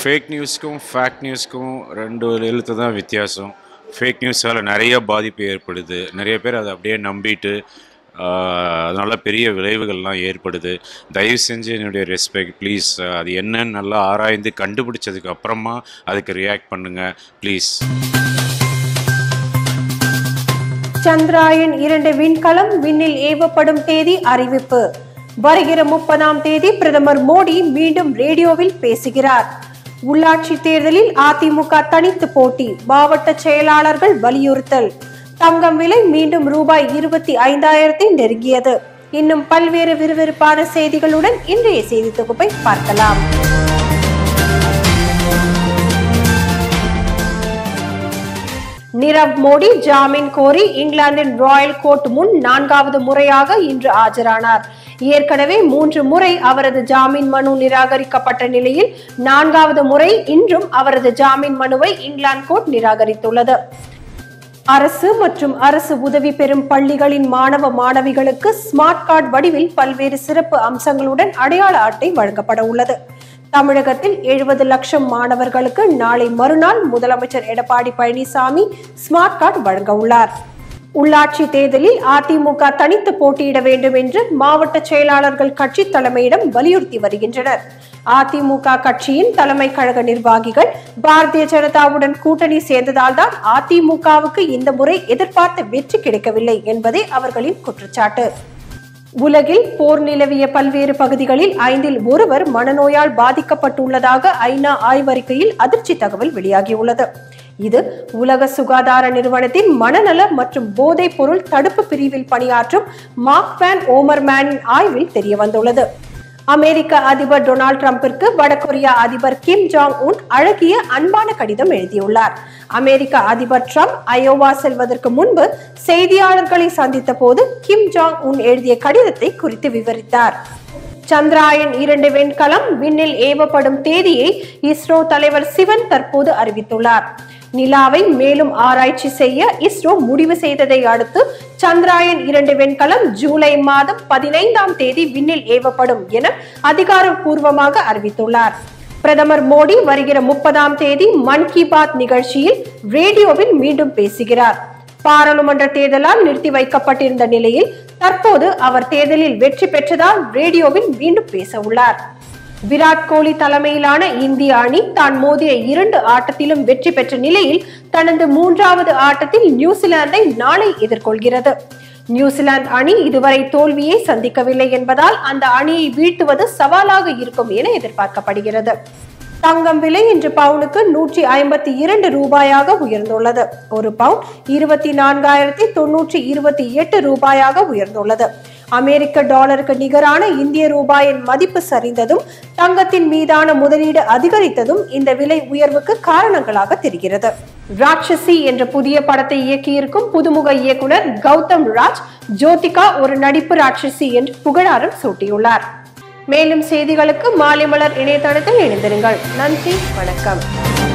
fake நியூஸ்க்கும் fact நியூஸ்க்கும் ரெண்டு எழுத்து தான் வித்தியாசம் ஃபேக் நியூஸால் நிறைய பாதிப்பு ஏற்படுது நிறைய பேர் அதை அப்படியே நம்பிட்டு ஆஹ், அதனால பெரிய விளைவுகள்லாம் ஏற்படுது தயவு செஞ்சு என்னுடைய ரெஸ்பெக்ட் ப்ளீஸ் அது என்னன்னு நல்லா ஆராய்ந்து கண்டுபிடிச்சதுக்கு அப்புறமா அதுக்கு ரியாக்ட் பண்ணுங்க ப்ளீஸ் சந்திராயன் இரண்டு விண்கலம் விண்ணில் ஏவப்படும் தேதி அறிவிப்பு வருகிற முப்பதாம் தேதி பிரதமர் மோடி மீண்டும் ரேடியோவில் பேசுகிறார் உள்ளாட்சி தேர்தலில் அதிமுக தனித்து போட்டி மாவட்ட செயலாளர்கள் வலியுறுத்தல் தங்கம் விலை மீண்டும் ரூபாய் இருபத்தி ஐந்தாயிரத்தை நெருங்கியது இன்னும் பல்வேறு விறுவிறுப்பான செய்திகளுடன் இன்றைய செய்தி தொகுப்பை பார்க்கலாம் நிரவ் மோடி ஜாமீன் கோரி இங்கிலாந்தின் ராயல் கோர்ட் முன் நான்காவது முறையாக இன்று ஆஜரானார் ஏற்கனவே மூன்று முறை அவரது ஜாமீன் மனு நிராகரிக்கப்பட்ட நிலையில் நான்காவது முறை இன்றும் அவரது ஜாமீன் மனுவை இங்கிலாந்து கோர்ட் நிராகரித்துள்ளது அரசு மற்றும் அரசு உதவி பெறும் பள்ளிகளின் மாணவ மாணவிகளுக்கு ஸ்மார்ட் கார்டு வடிவில் பல்வேறு சிறப்பு அம்சங்களுடன் அடையாள அட்டை வழங்கப்பட உள்ளது தமிழகத்தில் எழுபது லட்சம் மாணவர்களுக்கு நாளை மறுநாள் முதலமைச்சர் எடப்பாடி பழனிசாமி ஸ்மார்ட் கார்டு வழங்க உள்ளார் உள்ளாட்சி தேர்தலில் அதிமுக தனித்து போட்டியிட வேண்டும் என்று மாவட்ட செயலாளர்கள் கட்சி தலைமையிடம் வலியுறுத்தி வருகின்றனர் அதிமுக கட்சியின் தலைமை கழக நிர்வாகிகள் பாரதிய ஜனதாவுடன் கூட்டணி சேர்ந்ததால் தான் அதிமுகவுக்கு இந்த முறை எதிர்பார்த்த வெற்றி கிடைக்கவில்லை என்பதே அவர்களின் குற்றச்சாட்டு உலகில் போர் நிலவிய பல்வேறு பகுதிகளில் ஐந்தில் ஒருவர் மனநோயால் பாதிக்கப்பட்டுள்ளதாக ஐநா ஆய்வறிக்கையில் அதிர்ச்சி தகவல் வெளியாகியுள்ளது இது உலக சுகாதார நிறுவனத்தின் மனநல மற்றும் போதைப் பொருள் தடுப்பு பிரிவில் பணியாற்றும் மார்க் வேன் ஓமர்மேனின் ஆய்வில் தெரியவந்துள்ளது அமெரிக்க அதிபர் டொனால்ட் ட்ரம்பிற்கு வடகொரியா அதிபர் கிம் ஜாங் உன் அழகிய அன்பான கடிதம் எழுதியுள்ளார் அமெரிக்க அதிபர் ட்ரம்ப் அயோவா செல்வதற்கு முன்பு செய்தியாளர்களை சந்தித்த போது கிம் ஜாங் உன் எழுதிய கடிதத்தை குறித்து விவரித்தார் சந்திராயன் இரண்டு விண்கலம் விண்ணில் ஏவப்படும் தேதியை இஸ்ரோ தலைவர் சிவன் தற்போது அறிவித்துள்ளார் நிலாவை மேலும் ஆராய்ச்சி செய்ய இஸ்ரோ முடிவு செய்ததை அடுத்து சந்திராயன் இரண்டு விண்கலம் ஜூலை மாதம் பதினைந்தாம் தேதி விண்ணில் ஏவப்படும் என அதிகாரப்பூர்வமாக அறிவித்துள்ளார் பிரதமர் மோடி வருகிற முப்பதாம் தேதி மன் கி பாத் நிகழ்ச்சியில் ரேடியோவில் மீண்டும் பேசுகிறார் பாராளுமன்ற தேர்தலால் நிறுத்தி வைக்கப்பட்டிருந்த நிலையில் தற்போது அவர் தேர்தலில் வெற்றி பெற்றதால் ரேடியோவில் மீண்டும் பேச உள்ளார் விராட் கோலி தலைமையிலான இந்திய அணி தான் மோதிய இரண்டு ஆட்டத்திலும் வெற்றி பெற்ற நிலையில் தனது மூன்றாவது ஆட்டத்தில் நியூசிலாந்தை நாளை எதிர்கொள்கிறது நியூசிலாந்து அணி இதுவரை தோல்வியை சந்திக்கவில்லை என்பதால் அந்த அணியை வீழ்த்துவது சவாலாக இருக்கும் என எதிர்பார்க்கப்படுகிறது தங்கம் விலை இன்று பவுனுக்கு நூற்றி ஐம்பத்தி இரண்டு ரூபாயாக உயர்ந்துள்ளது ஒரு பவுன் இருபத்தி நான்காயிரத்தி தொன்னூற்றி இருபத்தி எட்டு ரூபாயாக உயர்ந்துள்ளது அமெரிக்க டாலருக்கு நிகரான இந்திய ரூபாயின் மதிப்பு சரிந்ததும் தங்கத்தின் மீதான முதலீடு அதிகரித்ததும் இந்த விலை உயர்வுக்கு காரணங்களாக தெரிகிறது ராட்சசி என்ற புதிய படத்தை இயக்கியிருக்கும் புதுமுக இயக்குனர் கௌதம் ராஜ் ஜோதிகா ஒரு நடிப்பு ராட்சசி என்று புகழாரம் சூட்டியுள்ளார் மேலும் செய்திகளுக்கு மாலை மலர் இணையதளத்தில் இணைந்திருங்கள் நன்றி வணக்கம்